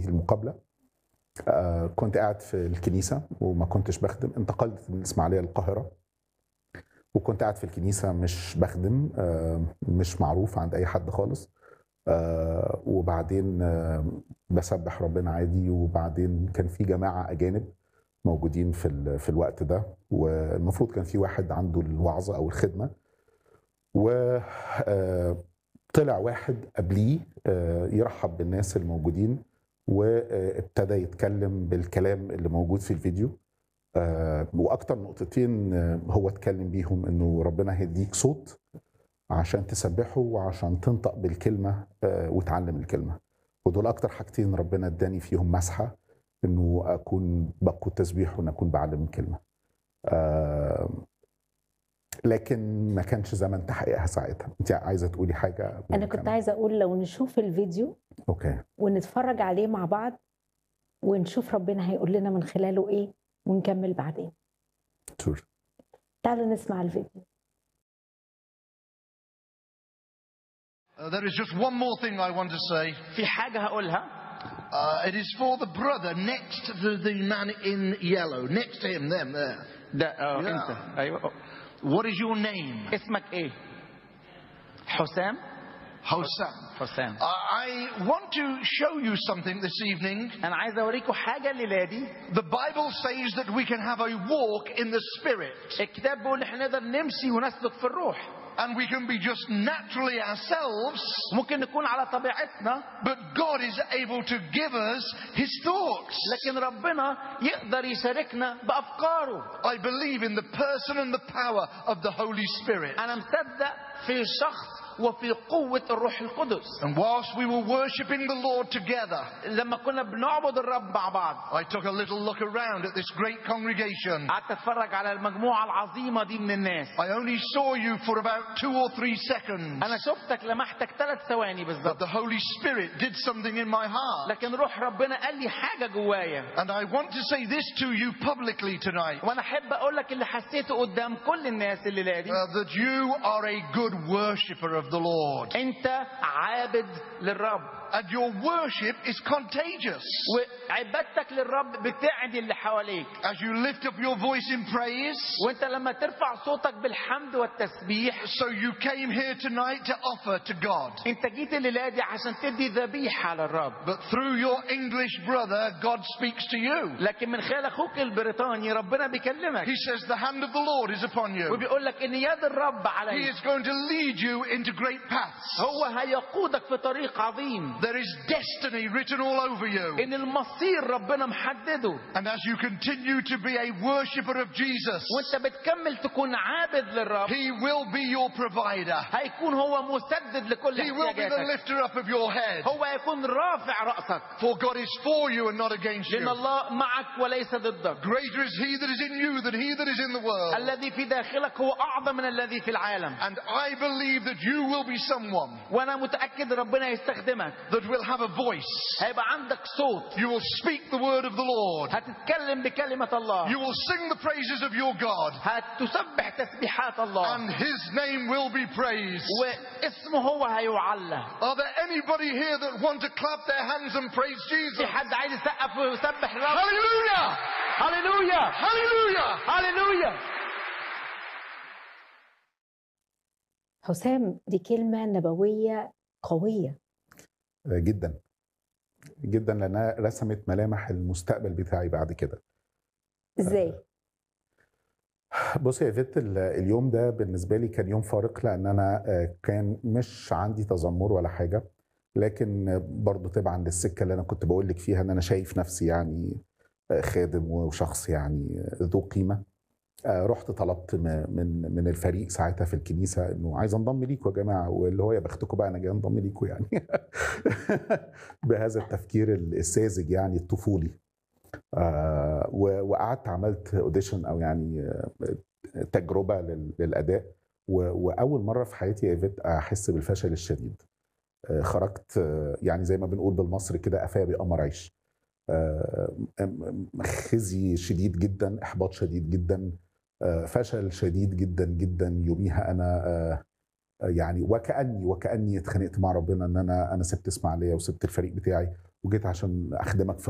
هذه المقابله آه، كنت قاعد في الكنيسه وما كنتش بخدم انتقلت من الاسماعيليه للقاهره وكنت قاعد في الكنيسه مش بخدم آه، مش معروف عند اي حد خالص آه، وبعدين آه، بسبح ربنا عادي وبعدين كان في جماعه اجانب موجودين في ال- في الوقت ده والمفروض كان في واحد عنده الوعظه او الخدمه وطلع واحد قبليه آه، يرحب بالناس الموجودين وابتدى يتكلم بالكلام اللي موجود في الفيديو آه، واكتر نقطتين آه، هو اتكلم بيهم انه ربنا هيديك صوت عشان تسبحه وعشان تنطق بالكلمه آه، وتعلم الكلمه ودول اكتر حاجتين ربنا اداني فيهم مسحه انه اكون بقود تسبيح وان اكون بعلم الكلمه آه، لكن ما كانش زمن تحقيقها ساعتها انت عايزه تقولي حاجه انا كنت عايزه اقول لو نشوف الفيديو اوكي ونتفرج عليه مع بعض ونشوف ربنا هيقول لنا من خلاله ايه ونكمل بعدين شور تعالوا نسمع الفيديو Uh, there is just one more thing I want to say. في حاجة هقولها Uh, it is for the brother next to the man in yellow, next to him, them there. ده اه Yeah. انت ايوه What is your name? اسمك ايه؟ حسام Hossam. حسام I want to show you something this evening. انا عايز اوريكم حاجة الليلة دي The Bible says that we can have a walk in the Spirit الكتاب بيقول احنا نقدر نمشي ونسلك في الروح and we can be just naturally ourselves, ممكن نكون على طبيعتنا but God is able to give us His thoughts. لكن ربنا يقدر يشاركنا بافكاره I believe in the person and the power of the Holy Spirit. انا مصدق في شخص وفي قوة الروح القدس And whilst we were worshipping the Lord together, لما كنا بنعبد الرب مع بعض I took a little look around at this great congregation. قعدت اتفرج على المجموعة العظيمة دي من الناس I only saw you for about two or three seconds. انا شفتك لمحتك ثلاث ثواني But بالظبط the Holy Spirit did something in my heart. لكن روح ربنا قال لي حاجة جوايا And I want to say this to you publicly tonight. وانا احب اقول لك اللي حسيته قدام كل الناس اللي دي uh, that you are a good worshipper of the Lord. انت عابد للرب And your worship is contagious. وعبادتك للرب بتعدي اللي حواليك As you lift up your voice in praise, وانت لما ترفع صوتك بالحمد والتسبيح so you came here tonight to offer to God. انت جيت الليله دي عشان تدي ذبيحه للرب But through your English brother, God speaks to you. لكن من خلال اخوك البريطاني ربنا بيكلمك He says, The hand of the Lord is upon you. وبيقول لك ان يد الرب He عليك is going to lead you into great paths. هو هيقودك في طريق عظيم There is destiny written all over you. ان المصير ربنا محدده And as you continue to be a worshipper of Jesus, وانت بتكمل تكون عابد للرب He will be your provider. هيكون هو مسدد لكل He will be the احتياجاتك lifter up of your head. هو هيكون رافع راسك For God is for you and not against لان you. الله معك وليس ضدك Greater is He that is in you than He that is in the world. الذي في داخلك هو اعظم من الذي في العالم And I believe that you will be someone وانا متاكد ربنا يستخدمك that will have a voice. هيبقى عندك صوت You will speak the word of the Lord. هتتكلم بكلمه الله You will sing the praises of your God. هتسبح تسبيحات الله And His name will be praised. واسمه هو هيعلى Are there anybody here that want to clap their hands and praise Jesus? في حد عايز يسقف ويسبح الرب Hallelujah! هللويا Hallelujah! هللويا حسام دي كلمه نبويه قويه آه، جدا جدا لانها رسمت ملامح المستقبل بتاعي بعد كده ازاي بص يا فيت ال- اليوم ده بالنسبه لي كان يوم فارق لان انا آه، كان مش عندي تذمر ولا حاجه لكن آه، برضو تبعا للسكه اللي انا كنت بقول لك فيها ان انا شايف نفسي يعني آه، خادم وشخص يعني آه، ذو قيمه آه، رحت طلبت م- من من الفريق ساعتها في الكنيسه انه عايز انضم ليكوا يا جماعه واللي هو يا بختكم بقى انا جاي انضم ليكوا يعني بهذا التفكير الساذج يعني الطفولي آه، و- وقعدت عملت اوديشن او يعني آه، تجربه لل- للاداء و- واول مره في حياتي يا ايفيت احس بالفشل الشديد آه، خرجت آه، يعني زي ما بنقول بالمصري كده قفايا بقمر عيش آه، م- م- خزي شديد جدا احباط شديد جدا آه، فشل شديد جدا جدا يوميها انا آه، يعني وكاني وكاني اتخانقت مع ربنا ان انا انا سبت اسماعيليه وسبت الفريق بتاعي وجيت عشان اخدمك في